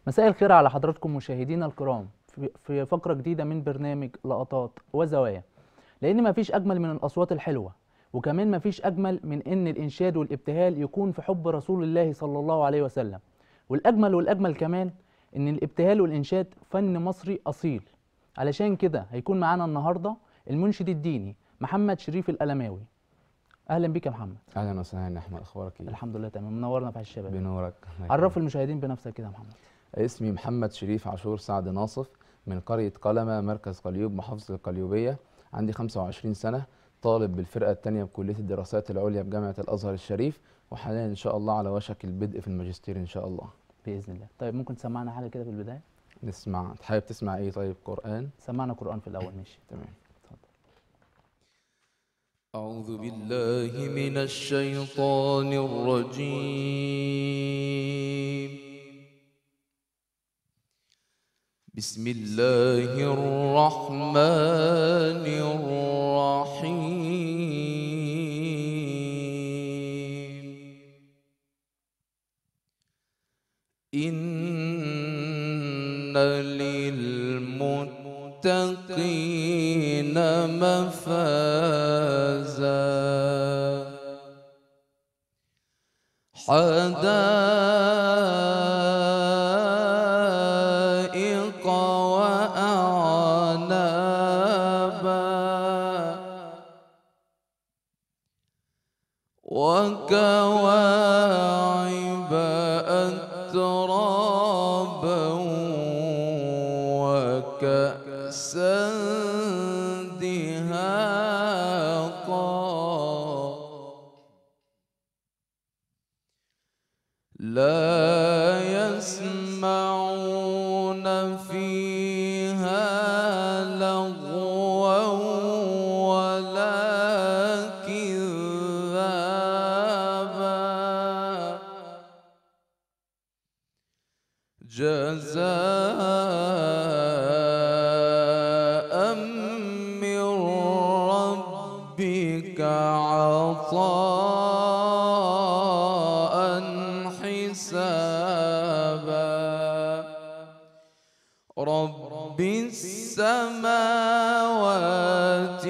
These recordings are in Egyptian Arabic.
مساء الخير على حضراتكم مشاهدينا الكرام في- في فقرة جديدة من برنامج لقطات وزوايا لأن مفيش أجمل من الأصوات الحلوة وكمان مفيش أجمل من إن الإنشاد والابتهال يكون في حب رسول الله صلى الله عليه وسلم والأجمل والأجمل كمان إن الابتهال والإنشاد فن مصري أصيل علشان كده هيكون معانا النهاردة المنشد الديني محمد شريف الألماوي أهلا بيك يا محمد اهلا وسهلا يا احمد اخبارك ايه الحمد لله تمام منورنا في الشباب بنورك الله عرف يخليك. المشاهدين بنفسك كده يا محمد اسمي محمد شريف عاشور سعد ناصف من قرية قلمة مركز قليوب محافظة القليوبية عندي 25 سنة طالب بالفرقة الثانية بكلية الدراسات العليا بجامعة الأزهر الشريف وحاليا إن شاء الله على وشك البدء في الماجستير إن شاء الله بإذن الله طيب ممكن تسمعنا حاجة كده في البداية نسمع حابب تسمع إيه طيب قرآن سمعنا قرآن في الأول ماشي تمام أعوذ بالله من الشيطان الرجيم بسم الله الرحمن الرحيم إن للمتقين مفازا حدائق وأعنابا وكواعب أترابا وكأسا دهاقا لا يسمعون فيها لغوا ولا كذابا جزاء من ربك عطاء حسابا رب السماوات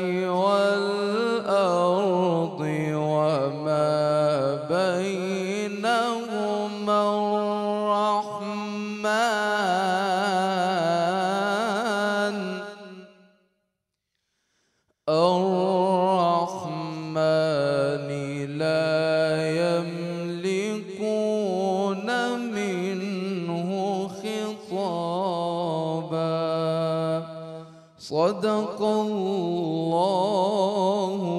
والأرض وما بينهما الرحمن الرحمن لا يملكون منه خطابا صدق الله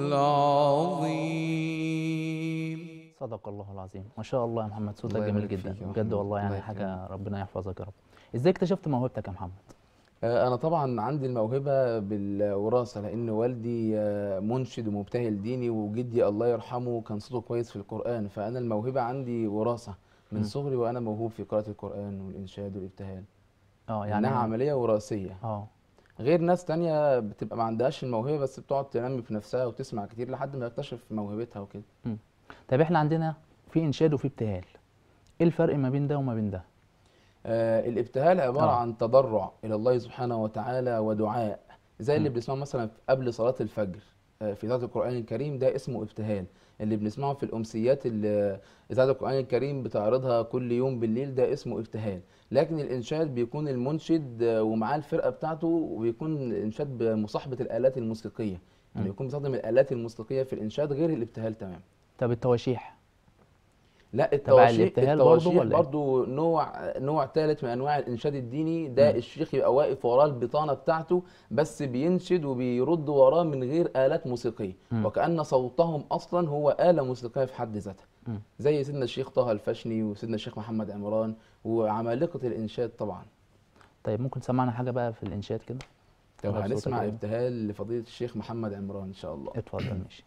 العظيم صدق الله العظيم ما شاء الله يا محمد صوتك الله جميل يبارك جدا فيك يا بجد محمد. والله يعني الله حاجة يكرمك. ربنا يحفظك يا رب ازاي اكتشفت موهبتك يا محمد آه، أنا طبعا عندي الموهبة بالوراثة لأن والدي آه، منشد ومبتهل ديني وجدي الله يرحمه كان صوته كويس في القرآن فأنا الموهبة عندي وراثة من مم. صغري وأنا موهوب في قراءة القرآن والإنشاد والابتهال اه يعني إنها يعني عملية وراثية اه غير ناس تانية بتبقى ما عندهاش الموهبة بس بتقعد تنمي في نفسها وتسمع كتير لحد ما تكتشف موهبتها وكده طيب احنا عندنا في انشاد وفي ابتهال ايه الفرق ما بين ده وما بين ده آه الابتهال عبارة آه. عن تضرع إلى الله سبحانه وتعالى ودعاء زي اللي مم. بنسمعه مثلا قبل صلاة الفجر آه في إذاعة القرآن الكريم ده اسمه ابتهال اللي بنسمعه في الأمسيات اللي إذاعة القرآن الكريم بتعرضها كل يوم بالليل ده اسمه ابتهال لكن الإنشاد بيكون المنشد آه، ومعاه الفرقة بتاعته وبيكون الإنشاد بمصاحبة الآلات الموسيقية يعني مم. يكون بيستخدم الآلات الموسيقية في الإنشاد غير الابتهال تمام طب التواشيح لا تبع التواشيح الابتهال برضو التواشيح ولا إيه؟ برضو نوع نوع ثالث من انواع الانشاد الديني ده مم. الشيخ يبقى واقف وراه البطانه بتاعته بس بينشد وبيرد وراه من غير الات موسيقيه مم. وكان صوتهم اصلا هو اله موسيقيه في حد ذاتها مم. زي سيدنا الشيخ طه الفشني وسيدنا الشيخ محمد عمران وعمالقه الانشاد طبعا طيب ممكن تسمعنا حاجه بقى في الانشاد كده طب على صوتك هنسمع كده. ابتهال لفضيله الشيخ محمد عمران ان شاء الله اتفضل ماشي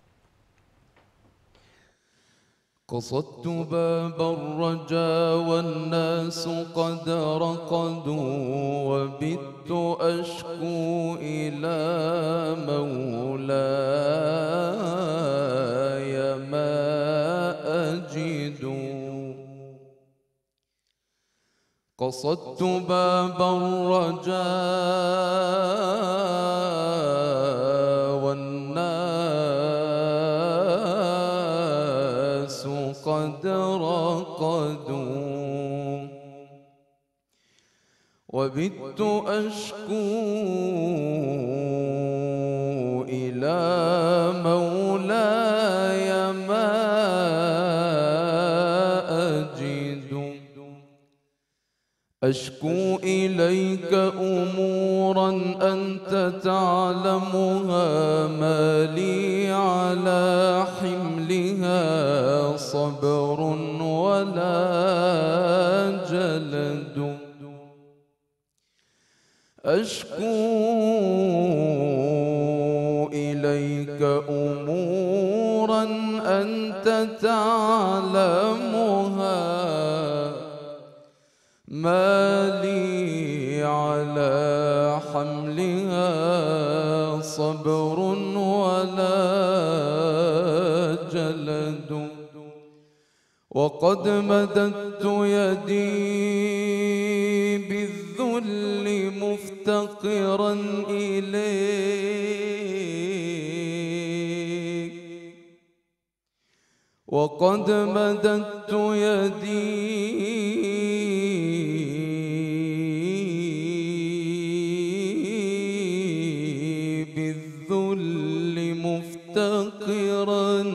قصدت باب الرجا والناس قد رقدوا وبت أشكو إلى مولاي ما أجد قصدت باب الرجاء والناس قد رقدوا وبت أشكو إلى مولاي ما أجد أشكو إليك أمورا أنت تعلمها ما لي على حملها صبر ولا جلد أشكو إليك أمورا أنت تعلمها ما لي على حملها صبر ولا جلد وقد مددت يدي بالذل مفتقرا إليك وقد مددت يدي بالذل مفتقرا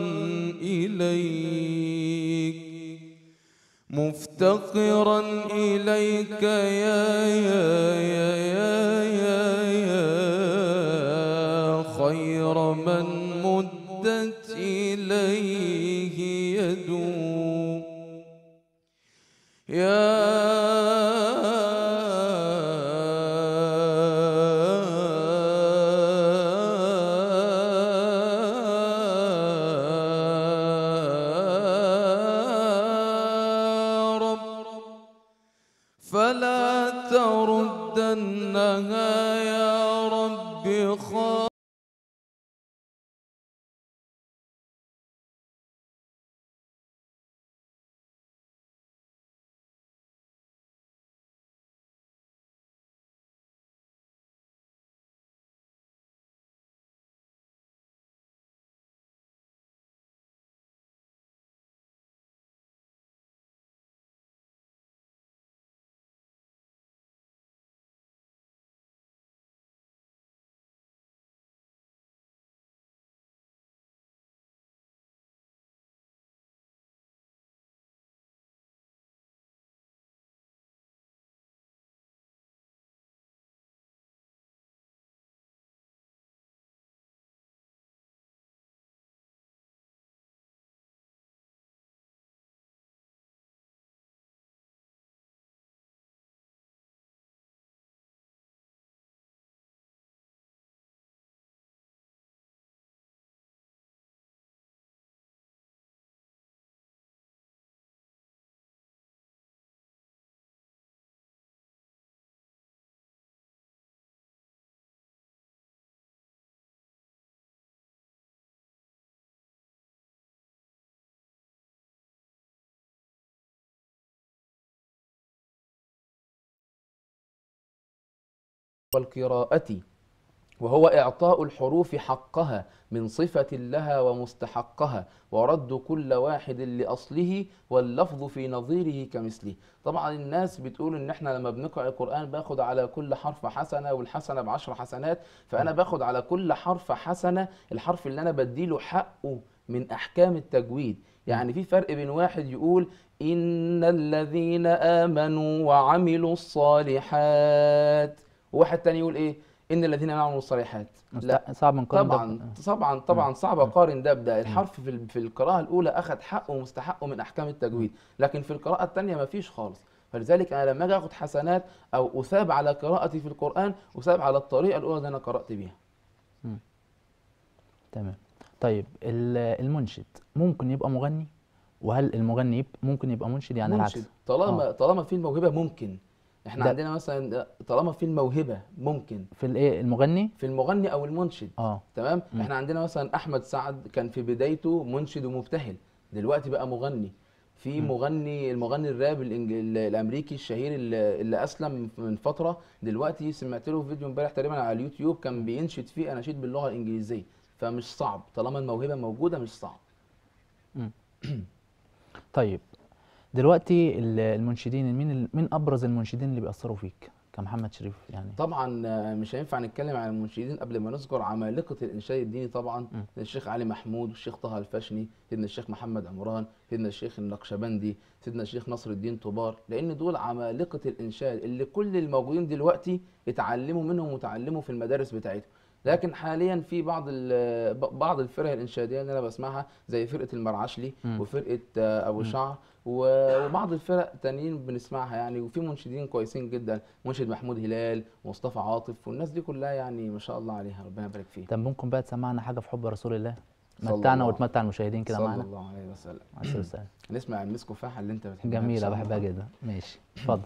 إليك مفتقرا إليك يا يا يا يا يا, يا خير من مدت إليه يده يا رب فلا تردنها يا رب خائبة والقراءة وهو إعطاء الحروف حقها من صفة لها ومستحقها ورد كل واحد لأصله واللفظ في نظيره كمثله طبعا الناس بتقول ان احنا لما بنقرأ القرآن باخد على كل حرف حسنة والحسنة بعشر حسنات فأنا باخد على كل حرف حسنة الحرف اللي أنا بديله حقه من أحكام التجويد يعني في فرق بين واحد يقول إن الذين آمنوا وعملوا الصالحات وواحد تاني يقول إيه إن الذين آمنوا وعملوا الصالحات لا مست- صعب نقارن ده طبعا ب- طبعا طبعا صعب اقارن ده بده الحرف في ال- في القراءه الاولى اخذ حقه ومستحقه من احكام التجويد لكن في القراءه الثانيه ما فيش خالص فلذلك انا لما اجي اخد حسنات او اثاب على قراءتي في القران اثاب على الطريقه الاولى اللي انا قرات بيها تمام طيب ال- المنشد ممكن يبقى مغني وهل المغني يب- ممكن يبقى منشد يعني منشد العكس طالما آه. طالما في الموهبه ممكن احنا ده- عندنا مثلا طالما في الموهبه ممكن في الايه المغني في المغني او المنشد اه تمام مم. احنا عندنا مثلا احمد سعد كان في بدايته منشد ومبتهل دلوقتي بقى مغني في مم. مغني المغني الراب الإنج... ال- الامريكي الشهير اللي, اللي اسلم من فتره دلوقتي سمعت له فيديو امبارح تقريبا على اليوتيوب كان بينشد فيه اناشيد باللغه الانجليزيه فمش صعب طالما الموهبه موجوده مش صعب طيب دلوقتي ال- المنشدين مين ال- مين ابرز المنشدين اللي بيأثروا فيك كمحمد شريف يعني طبعا آه، مش هينفع نتكلم عن المنشدين قبل ما نذكر عمالقه الانشاد الديني طبعا م. الشيخ علي محمود والشيخ طه الفاشني سيدنا الشيخ محمد عمران سيدنا الشيخ النقشبندي سيدنا الشيخ نصر الدين طوبار لان دول عمالقه الانشاد اللي كل الموجودين دلوقتي اتعلموا منهم وتعلموا في المدارس بتاعتهم لكن حاليا في بعض ال- ب- بعض الفرق الانشاديه اللي انا بسمعها زي فرقه المرعشلي مم. وفرقه آه، ابو مم. شعر و- وبعض الفرق تانيين بنسمعها يعني وفي منشدين كويسين جدا منشد محمود هلال ومصطفى عاطف والناس دي كلها يعني ما شاء الله عليها ربنا يبارك فيها طب ممكن بقى تسمعنا حاجه في حب رسول الله صلى متعنا الله- وتمتع المشاهدين كده صلى معانا الله عليه وسلم عليه الصلاة والسلام. نسمع المسك وفاحة اللي انت بتحبها إن جميله شاء بحبها الله. جدا ماشي اتفضل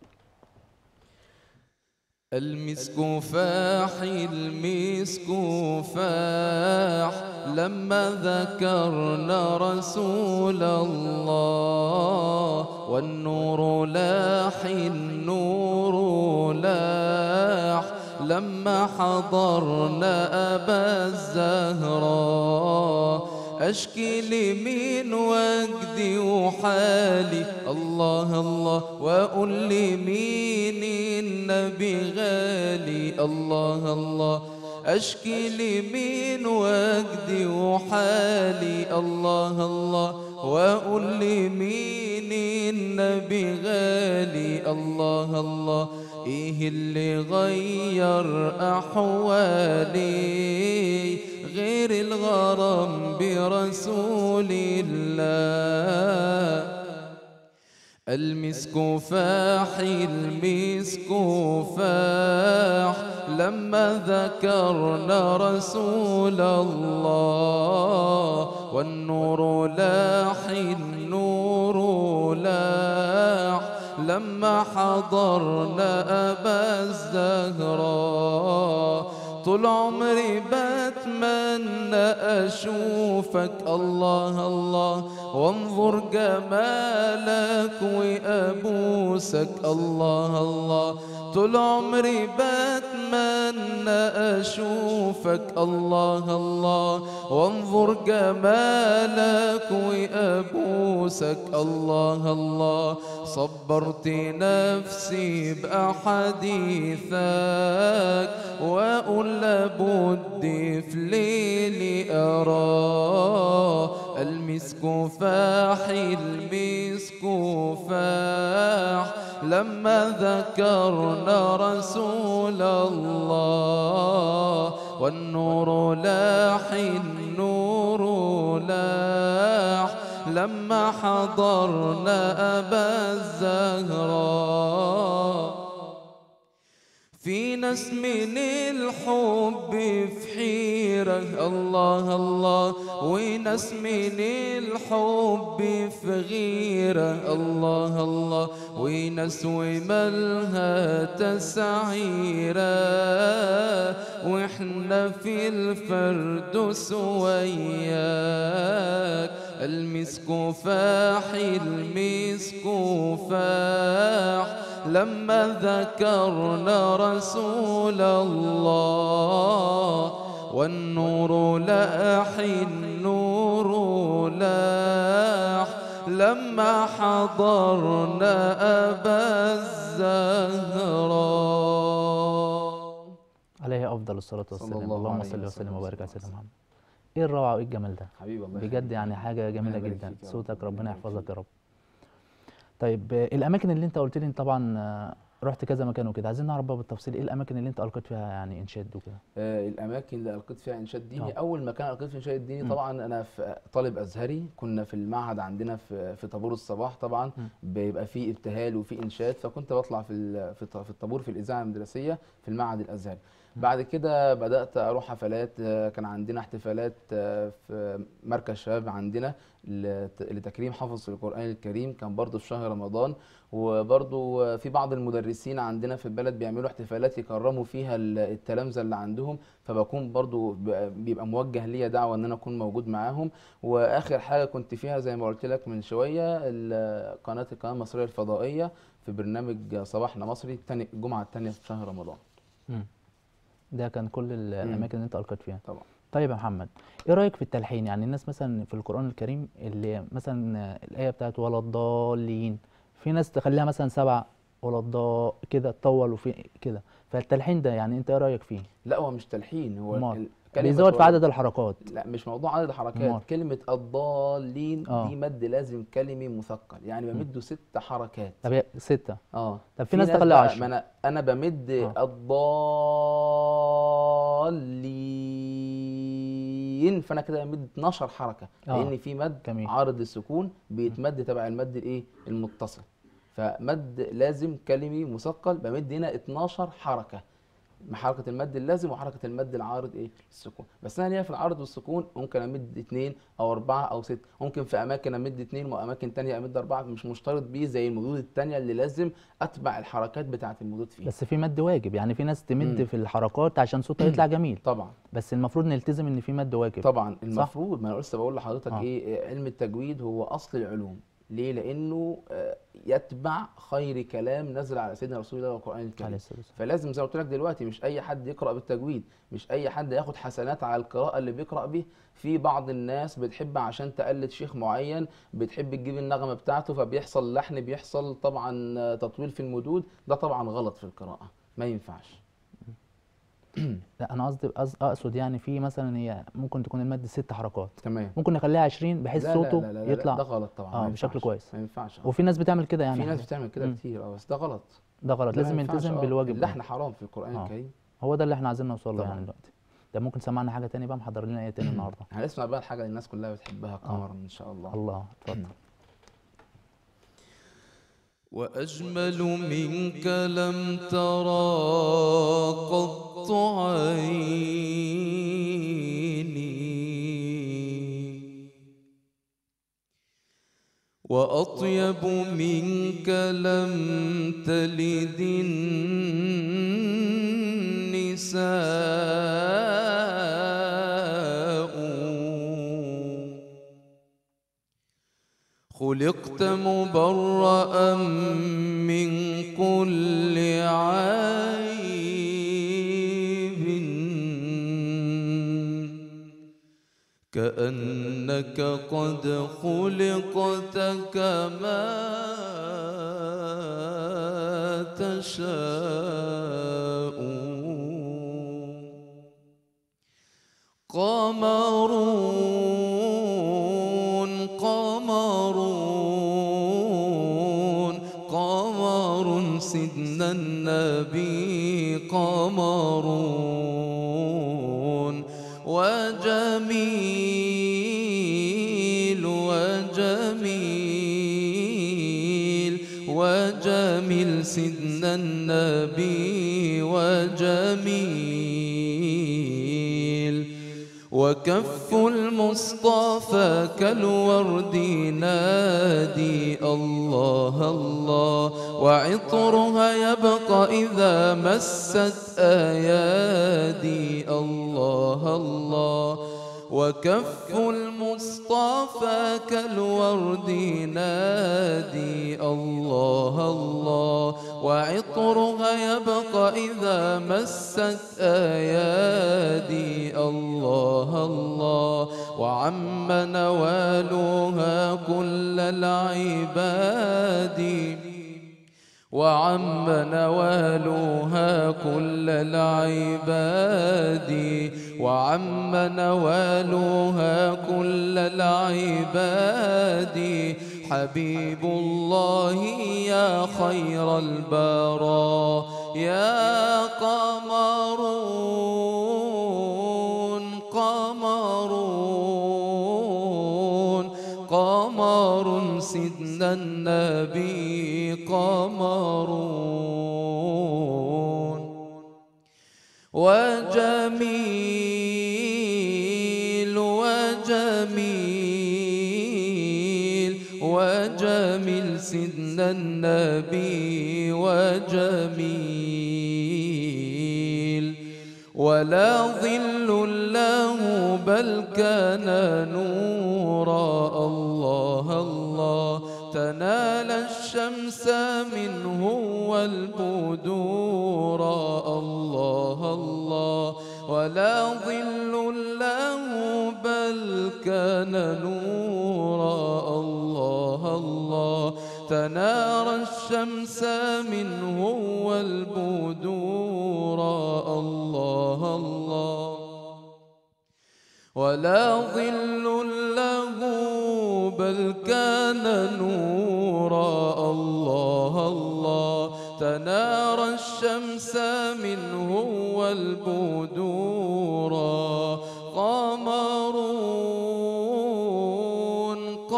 المسك فاح المسك فاح لما ذكرنا رسول الله والنور لاح النور لاح لما حضرنا أبا الزهراء أشكي لمين وجدي وحالي الله الله وأقول لمين النبي غالي الله الله أشكي لمين وجدي وحالي الله الله وأقول لمين النبي غالي الله الله إيه اللي غير أحوالي غير الغرام برسول الله المسك فاح المسك فاح لما ذكرنا رسول الله والنور لاح النور لاح لما حضرنا أبا الزهراء طول عمري بتمنى أشوفك الله الله وانظر جمالك وأبوسك الله الله طول عمري بتمنى أشوفك الله الله وانظر جمالك وأبوسك الله الله صبرت نفسي بأحاديثك وأقول لابد في ليلي أراه المسك فاح المسك فاح لما ذكرنا رسول الله والنور لاح النور لاح لما حضرنا أبا الزهراء في ناس من الحب في حيرة الله الله وناس من الحب في غيرة الله الله وناس ومالها تسعيرة واحنا في الفردوس وياك المسك فاح المسك فاح لما ذكرنا رسول الله والنور لاح النور لاح لما حضرنا أبا الزهراء عليه افضل الصلاه صلى والسلام الله اللهم عليه صل وسلم وسلم وبارك على وسلم. سيدنا محمد ايه الروعه وايه الجمال ده حبيبي الله بجد يخليك. يعني حاجه جميله يبارك جدا فيك يا رب. صوتك ربنا ربنا يبارك يحفظك فيك. يا رب طيب آه، الاماكن اللي انت قلت لي انت طبعا آه، رحت كذا مكان وكده عايزين نعرف بقى بالتفصيل ايه الاماكن اللي انت القيت فيها يعني انشاد وكده آه، الاماكن اللي القيت فيها انشاد ديني آه. اول مكان القيت فيه انشاد ديني مم. طبعا انا في طالب ازهري كنا في المعهد عندنا في في طابور الصباح طبعا مم. بيبقى فيه ابتهال وفيه انشاد فكنت بطلع في ال- في الط- في الطابور في الاذاعه المدرسيه في المعهد الازهري بعد كده بدات اروح حفلات آه، كان عندنا احتفالات آه، في مركز شباب عندنا لت- لتكريم حافظ القران الكريم كان برضو في شهر رمضان وبرضو آه، في بعض المدرسين عندنا في البلد بيعملوا احتفالات يكرموا فيها ال- التلامذه اللي عندهم فبكون برضو ب- بيبقى موجه ليا دعوه ان انا اكون موجود معاهم واخر حاجه كنت فيها زي ما قلت لك من شويه ال- قناه القناه المصريه الفضائيه في برنامج صباحنا مصري التاني الجمعه الثانيه في شهر رمضان مم. ده كان كل ال- الاماكن اللي انت القيت فيها طبعا طيب يا محمد ايه رايك في التلحين يعني الناس مثلا في القران الكريم اللي مثلا الايه بتاعت ولا الضالين في ناس تخليها مثلا سبع ولا الضال كده تطول وفي كده فالتلحين ده يعني انت ايه رايك فيه لا هو مش تلحين هو أمال؟ ال- كلمة بيزود في ولا- عدد الحركات لا مش موضوع عدد الحركات أمال؟ كلمة الضالين آه. دي مد لازم كلمي مثقل يعني بمده ست حركات طب هي ستة اه طب في ناس تخليها بقى- عشرة. ما انا انا بمد آه. الضالين فانا كده بمد 12 حركة آه. لان في مد جميل. عارض السكون بيتمد تبع المد الايه المتصل فمد لازم كلمي مثقل بمد هنا 12 حركة مع حركة المد اللازم وحركة المد العارض ايه السكون بس انا ليا في العارض والسكون ممكن امد اتنين او اربعة او ست ممكن في اماكن امد اتنين واماكن تانية امد اربعة مش مشترط بيه زي المدود التانية اللي لازم اتبع الحركات بتاعة المدود فيها بس في مد واجب يعني في ناس تمد مم. في الحركات عشان صوتها يطلع جميل طبعا بس المفروض نلتزم ان في مد واجب طبعا المفروض ما انا لسه بقول لحضرتك آه. ايه علم التجويد هو اصل العلوم ليه لانه آه، يتبع خير كلام نزل على سيدنا رسول الله والقران عليه الكريم الصلاة والسلام. فلازم زي ما قلت لك دلوقتي مش اي حد يقرا بالتجويد مش اي حد ياخد حسنات على القراءه اللي بيقرا به في بعض الناس بتحب عشان تقلد شيخ معين بتحب تجيب النغمه بتاعته فبيحصل لحن بيحصل طبعا آه، تطويل في المدود ده طبعا غلط في القراءه ما ينفعش لا انا قصدي قص- اقصد يعني في مثلا هي ممكن تكون المد ست حركات تمام ممكن نخليها 20 بحيث لا لا صوته لا لا لا يطلع ده غلط طبعا آه، ما بشكل ينفعش. كويس. ما ينفعش آه. وفي ناس بتعمل كده يعني في ناس بتعمل كده مم. كتير اه بس ده غلط ده غلط ده ما لازم ينفعش، نلتزم آه. بالواجب ده. اللحن حرام في القرآن آه. الكريم هو ده اللي احنا عايزين نوصل له طبعاً. يعني دلوقتي ده ممكن تسمعنا حاجه تاني بقى محضر لنا ايه تاني النهارده هنسمع بقى الحاجة اللي الناس كلها بتحبها قمرا إن شاء الله الله اتفضل وأجمل منك لم ترى قط عيني وأطيب منك لم تلد النساء خلقت مبرأ من كل عيب كأنك قد خلقت كما تشاء قمرون قمرون قمر سيدنا النبي قمرون وجميل وجميل وجميل سيدنا النبي وجميل وكف المصطفى كالورد نادي الله الله وعطرها يبقى إذا مست أيادي الله الله وكف المصطفى كالورد نادي الله الله وعطرها يبقى إذا مست أيادي الله الله وعم نوالها كل العباد وعم نوالها كل العباد وعم نوالها كل العباد حبيب الله يا خير البرى يا قمرون قمرون قمر سيدنا النبي قمرون وجميل وجميل وجميل سيدنا النبي وجميل ولا ظل له بل كان نورا الله الله تنال الشمس منه والبدور الله الله ولا ظل له بل كان نورا الله الله تنار الشمس منه والبدور الله الله ولا ظل له بل كان نورا الله الله تنار الشمس منه والبدورا قمرون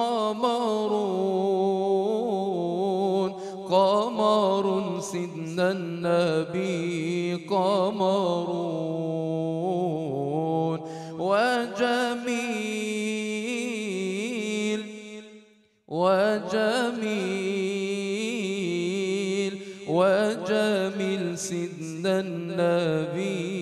قمرون قمر سيدنا النبي قمرون وجميل وجميل وجميل سيدنا النبي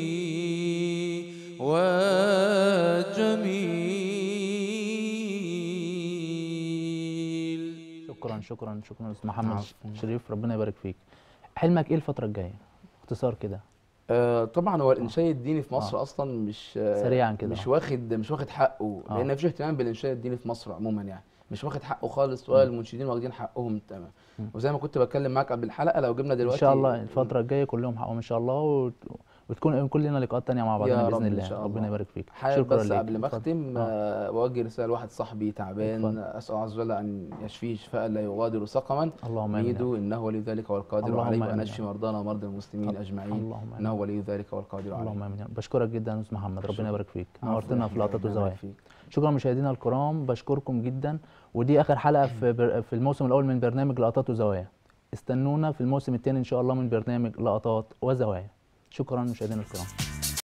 وجميل شكرا شكرا شكرا استاذ محمد عفواً. شريف ربنا يبارك فيك حلمك ايه الفتره الجايه باختصار كده آه طبعا هو الانشاد الديني في مصر آه. اصلا مش آه سريعاً كده. مش واخد مش واخد حقه آه. لان مفيش اهتمام بالانشاد الديني في مصر عموما يعني مش واخد حقه خالص ولا المنشدين واخدين حقهم تمام مم. وزي ما كنت بتكلم معاك قبل الحلقه لو جبنا ان دلوقتي شاء الله الفتره الجايه كلهم حقهم ان شاء الله وت... وتكون كل لنا لقاءات تانية مع بعضنا يا باذن رب إن الله شاء ربنا الله. يبارك فيك حابب شكرا بس ليك قبل ما اتفضل. اختم آه. آه، بوجه رساله لواحد صاحبي تعبان اتفضل. اسال الله عز وجل ان يشفيه شفاء لا يغادر سقما اللهم امين يريد انه ولي ذلك والقادر اللهم عليه وان آمين. يشفي مرضانا ومرضى المسلمين اجمعين اللهم امين انه ولي ذلك والقادر عليه اللهم امين يا رب. بشكرك جدا يا استاذ محمد ربنا يبارك فيك عفوا نورتنا يا في حبيبي، لقطات ربنا يبارك وزوايا فيك. شكرا مشاهدينا الكرام بشكركم جدا ودي اخر حلقه في بر... في الموسم الاول من برنامج لقطات وزوايا استنونا في الموسم الثاني ان شاء الله من برنامج لقطات وزوايا شكرا مشاهدينا الكرام